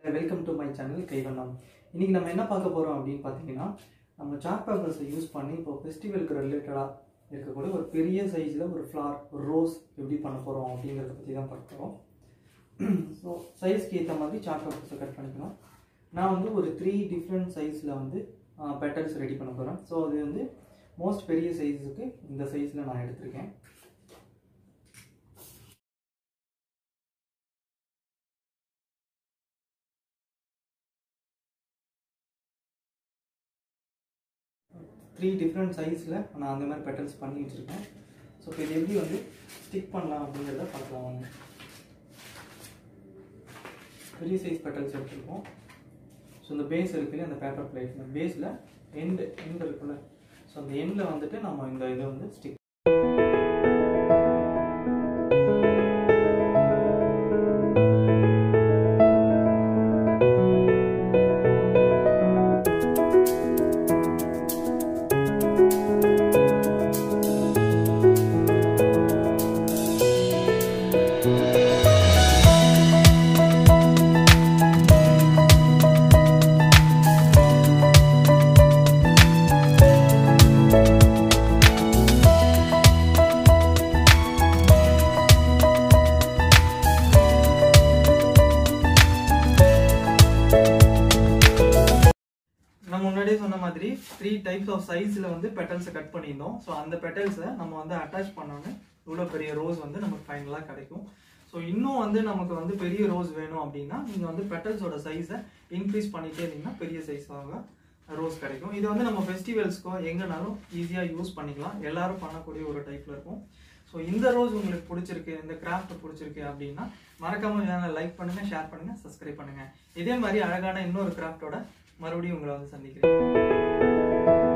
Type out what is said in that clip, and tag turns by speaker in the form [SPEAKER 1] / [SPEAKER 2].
[SPEAKER 1] welcome to my channel கைவண்ணம் இன்னைக்கு நம்ம என்ன பார்க்க போகிறோம் அப்படின்னு பார்த்தீங்கன்னா நம்ம சார்ட் பேப்பர்ஸை யூஸ் பண்ணி இப்போ ஃபெஸ்டிவலுக்கு ரிலேட்டடாக இருக்கக்கூடிய ஒரு பெரிய சைஸில் ஒரு ஃப்ளார் ஒரு ரோஸ் எப்படி பண்ண போகிறோம் அப்படிங்கிறத பற்றி தான் பார்க்க போகிறோம் ஸோ சைஸ்க்கு ஏற்ற மாதிரி சார்ட் பேப்பர்ஸை கட் பண்ணிக்கணும் நான் வந்து ஒரு த்ரீ டிஃப்ரெண்ட் சைஸில் வந்து பெட்டல்ஸ் ரெடி பண்ண போகிறேன் ஸோ அது வந்து மோஸ்ட் பெரிய சைஸுக்கு இந்த சைஸில் நான் எடுத்திருக்கேன் த்ரீ டிஃப்ரெண்ட் சைஸில் நான் அந்த மாதிரி பெட்டல்ஸ் பண்ணி வச்சுருக்கேன் ஸோ இப்போ இது எப்படி வந்து ஸ்டிக் பண்ணலாம் அப்படிங்கிறத பார்க்கலாம் வாங்க பெரிய சைஸ் பெட்டல்ஸ் எடுத்துருக்கோம் ஸோ இந்த பேஸ் இருக்குல்ல அந்த பேப்பர் பிளேட் இந்த பேஸில் எண்டு எண்டு இருக்குல்ல ஸோ அந்த எண்டில் வந்துட்டு நம்ம இந்த இதை வந்து ஸ்டிக் நம்ம முன்னாடியே சொன்ன மாதிரி த்ரீ டைப்ஸ் ஆஃப் சைஸில் வந்து பெட்டல்ஸை கட் பண்ணியிருந்தோம் ஸோ அந்த பெட்டல்ஸை நம்ம வந்து அட்டாச் பண்ணோன்னு இவ்வளோ பெரிய ரோஸ் வந்து நமக்கு ஃபைனலாக கிடைக்கும் ஸோ இன்னும் வந்து நமக்கு வந்து பெரிய ரோஸ் வேணும் அப்படின்னா நீங்கள் வந்து பெட்டல்ஸோட சைஸை இன்க்ரீஸ் பண்ணிட்டே இருந்தீங்கன்னா பெரிய சைஸாக ரோஸ் கிடைக்கும் இது வந்து நம்ம ஃபெஸ்டிவல்ஸ்க்கோ எங்கேனாலும் ஈஸியாக யூஸ் பண்ணிக்கலாம் எல்லாரும் பண்ணக்கூடிய ஒரு டைப்பில் இருக்கும் ஸோ இந்த ரோஸ் உங்களுக்கு பிடிச்சிருக்கு இந்த கிராஃப்ட் பிடிச்சிருக்கு அப்படின்னா மறக்காம சேனலை லைக் பண்ணுங்க ஷேர் பண்ணுங்க சப்ஸ்கிரைப் பண்ணுங்க இதே மாதிரி அழகான இன்னொரு கிராஃப்டோட மறுபடியும் உங்களை வந்து சந்திக்கிறேன்